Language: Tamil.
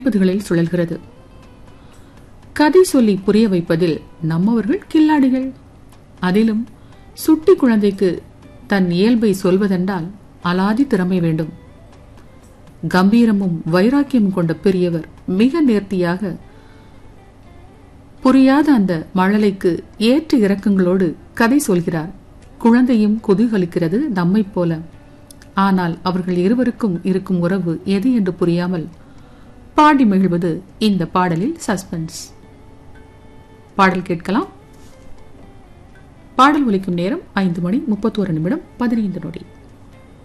ஐம்பதுகளில் சுழல்கிறது கதை சொல்லி புரிய வைப்பதில் நம்மவர்கள் கில்லாடிகள் அதிலும் சுட்டி குழந்தைக்கு தன் இயல்பை சொல்வதென்றால் அலாதி திறமை வேண்டும் கம்பீரமும் வைராக்கியமும் கொண்ட பெரியவர் மிக நேர்த்தியாக புரியாத அந்த மழலைக்கு ஏற்ற இறக்கங்களோடு கதை சொல்கிறார் குழந்தையும் குதூகலிக்கிறது நம்மைப் போல ஆனால் அவர்கள் இருவருக்கும் இருக்கும் உறவு எது என்று புரியாமல் பாடி மகிழ்வது இந்த பாடலில் சஸ்பென்ஸ் பாடல் கேட்கலாம் பாடல் ஒலிக்கும் நேரம் ஐந்து மணி முப்பத்தோரு நிமிடம் பதினைந்து நொடி